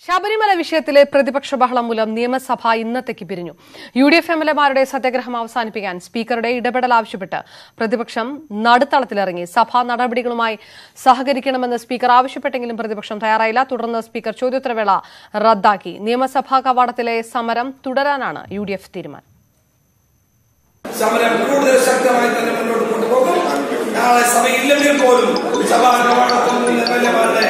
ശബരിമല വിഷയത്തിലെ പ്രതിപക്ഷ ബഹളം മൂലം നിയമസഭ ഇന്നത്തേക്ക് പിരിഞ്ഞു U D F M L എമാരുടെ സത്യാഗ്രഹം അവസാനിപ്പിക്കാൻ സ്പീക്കറുടെ ഇടപെടൽ ആവശ്യപ്പെട്ട് പ്രതിപക്ഷം നടുത്തളത്തിലിറങ്ങി സഭാ നടപടികളുമായി സഹകരിക്കണമെന്ന് സ്പീക്കർ ആവശ്യപ്പെട്ടെങ്കിലും പ്രതിപക്ഷം തയ്യാറായില്ല തുടർന്ന് സ്പീക്കർ ചോദ്യോത്തരവേള റദ്ദാക്കി നിയമസഭാ കവാടത്തിലെ സമരം തുടരാനാണ് യു ഡി എഫ് തീരുമാനം സമരം കൂടുതൽ ശക്തമായി തന്നെ മുന്നോട്ട് കൊണ്ടുപോകും നാളെ സഭയില്ലെങ്കിൽ പോലും സഭാ കവാടത്തിൽ നിന്ന് എം എൽ എമാരുടെ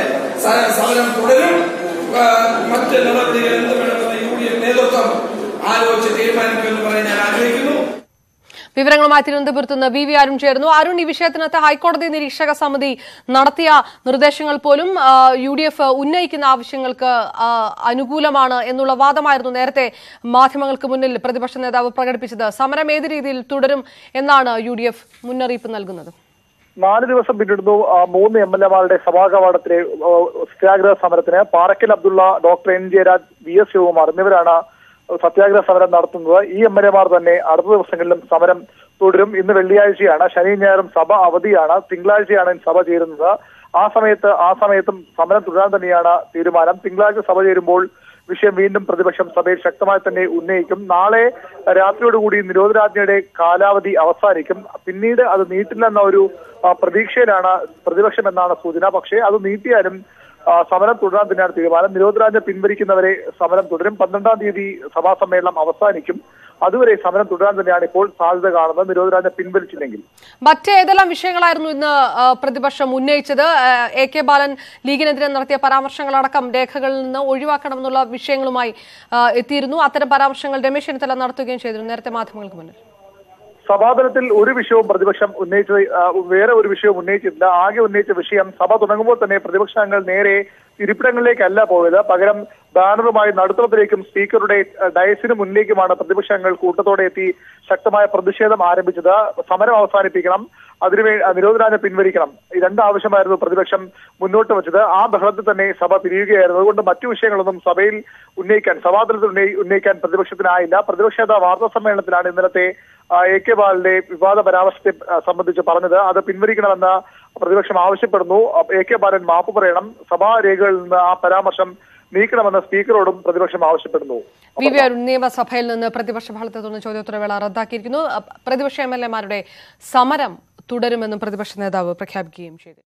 സമരം തുടരും ആ, മറ്റ് നടപടികൾ എന്ത് വേണമെന്ന് യു ഡി എഫ് നേതൃത്വം ആലോചിച്ച് തീരുമാനിക്കുമെന്ന് പറയാൻ ഞാൻ ആഗ്രഹിക്കുന്നു വിവരങ്ങളുമായി തിരുവനന്തപുരത്ത് നിന്ന് വി വി അരുൺ ചേർന്നു അരുൺ ഈ വിഷയത്തിനകത്ത് ഹൈക്കോടതി നിരീക്ഷക സമിതി നടത്തിയ നിർദ്ദേശങ്ങൾ പോലും ആ, യു ഡി എഫ് ഉന്നയിക്കുന്ന ആവശ്യങ്ങൾക്ക് ആ, അനുകൂലമാണ് എന്നുള്ള വാദമായിരുന്നു നേരത്തെ മാധ്യമങ്ങൾക്ക് മുന്നിൽ പ്രതിപക്ഷ നേതാവ് പ്രകടിപ്പിച്ചത് സമരം ഏത് രീതിയിൽ തുടരും എന്നാണ് യു ഡി എഫ് മുന്നറിയിപ്പ് നൽകുന്നത് നാല് ദിവസം പിന്നിടുന്നു ആ, മൂന്ന് എം എൽ എമാരുടെ സഭാ കവാടത്തിലെ ആ, സത്യാഗ്രഹ സമരത്തിന് Parakkal Abdulla doctor N Jayaraj V S Sivakumar എന്നിവരാണ് സത്യാഗ്രഹ സമരം നടത്തുന്നത് ഈ എം എൽ എമാർ തന്നെ അടുത്ത ദിവസങ്ങളിലും സമരം തുടരും ഇന്ന് വെള്ളിയാഴ്ചയാണ് ശനി ഞായറും സഭ അവധിയാണ് തിങ്കളാഴ്ചയാണ് സഭ ചേരുന്നത് ആ സമയത്ത് ആ സമയത്തും സമരം തുടരാൻ തന്നെയാണ് തീരുമാനം തിങ്കളാഴ്ച സഭ ചേരുമ്പോൾ വിഷയം വീണ്ടും പ്രതിപക്ഷം സഭയിൽ ശക്തമായി തന്നെ ഉന്നയിക്കും നാളെ രാത്രിയോടുകൂടി നിരോധനാജ്ഞയുടെ കാലാവധി അവസാനിക്കും പിന്നീട് അത് നീട്ടില്ലെന്ന ഒരു ആ, പ്രതീക്ഷയിലാണ് പ്രതിപക്ഷം എന്നാണ് സൂചന പക്ഷേ അത് നീട്ടിയാലും ആ, സമരം തുടരാൻ തന്നെയാണ് തീരുമാനം നിരോധനാജ്ഞ പിൻവലിക്കുന്നവരെ സമരം തുടരും പന്ത്രണ്ടാം തീയതി സഭാ സമ്മേളനം അവസാനിക്കും അതുവരെ സമരം തുടരാൻ തന്നെയാണ് ഇപ്പോൾ സാധ്യത കാണുന്നത് നിരോധനാജ്ഞ പിൻവലിച്ചില്ലെങ്കിൽ മറ്റേതെല്ലാം വിഷയങ്ങളായിരുന്നു ഇന്ന് ആ, പ്രതിപക്ഷം ഉന്നയിച്ചത് ആ, എ കെ ബാലൻ ലീഗിനെതിരെ നടത്തിയ പരാമർശങ്ങളടക്കം രേഖകളിൽ നിന്ന് ഒഴിവാക്കണമെന്നുള്ള വിഷയങ്ങളുമായി ആ, എത്തിയിരുന്നു അത്തരം പരാമർശങ്ങൾ രമേശ് ചെന്നിത്തല നടത്തുകയും ചെയ്തിരുന്നു നേരത്തെ മാധ്യമങ്ങൾക്ക് മുന്നിൽ സഭാതലത്തിൽ ഒരു വിഷയവും പ്രതിപക്ഷം ഉന്നയിച്ചത് ആ, വേറെ ഒരു വിഷയവും ഉന്നയിച്ചിട്ടില്ല ആകെ ഉന്നയിച്ച വിഷയം സഭ തുടങ്ങുമ്പോൾ തന്നെ പ്രതിപക്ഷാംഗങ്ങൾ നേരെ ഇരിപ്പിടങ്ങളിലേക്കല്ല പോയത് പകരം ബാനറുമായി നടുത്തളത്തിലേക്കും സ്പീക്കറുടെ ആ, ഡയസിന് മുന്നിലേക്കുമാണ് പ്രതിപക്ഷാംഗങ്ങൾ കൂട്ടത്തോടെ എത്തി ശക്തമായ പ്രതിഷേധം ആരംഭിച്ചത് സമരം അവസാനിപ്പിക്കണം അതിനുവേ ആ, നിരോധനാജ്ഞ പിൻവലിക്കണം ഈ രണ്ട് ആവശ്യമായിരുന്നു പ്രതിപക്ഷം മുന്നോട്ട് വെച്ചത് ആ ബഹളത്തിൽ തന്നെ സഭ പിരിയുകയായിരുന്നു അതുകൊണ്ട് മറ്റു വിഷയങ്ങളൊന്നും സഭയിൽ ഉന്നയിക്കാൻ സഭാതലത്തിൽ ഉന്നയി- ഉന്നയിക്കാൻ പ്രതിപക്ഷത്തിനായില്ല പ്രതിപക്ഷ നേതാവ് വാർത്താ സമ്മേളനത്തിലാണ് ഇന്നലത്തെ ആ, എ കെ ബാലിന്റെ വിവാദ പരാമർശത്തെ ആ, സംബന്ധിച്ച് പറഞ്ഞത് അത് പിൻവലിക്കണമെന്ന് പ്രതിപക്ഷം ആവശ്യപ്പെടുന്നു അ- എ കെ ബാലൻ മാപ്പ് പറയണം സഭാ രേഖകളിൽ നിന്ന് ആ പരാമർശം നീക്കണമെന്ന് സ്പീക്കറോടും പ്രതിപക്ഷം ആവശ്യപ്പെടുന്നു വി വി അരുൺ നിയമസഭയിൽ നിന്ന് പ്രതിപക്ഷ ബഹളത്തെ തുടർന്ന് ചോദ്യോത്തരവേള റദ്ദാക്കിയിരിക്കുന്നു അ, പ്രതിപക്ഷ എം എൽ എമാരുടെ സമരം തുടരുമെന്നും പ്രതിപക്ഷ നേതാവ് പ്രഖ്യാപിക്കുകയും ചെയ്തു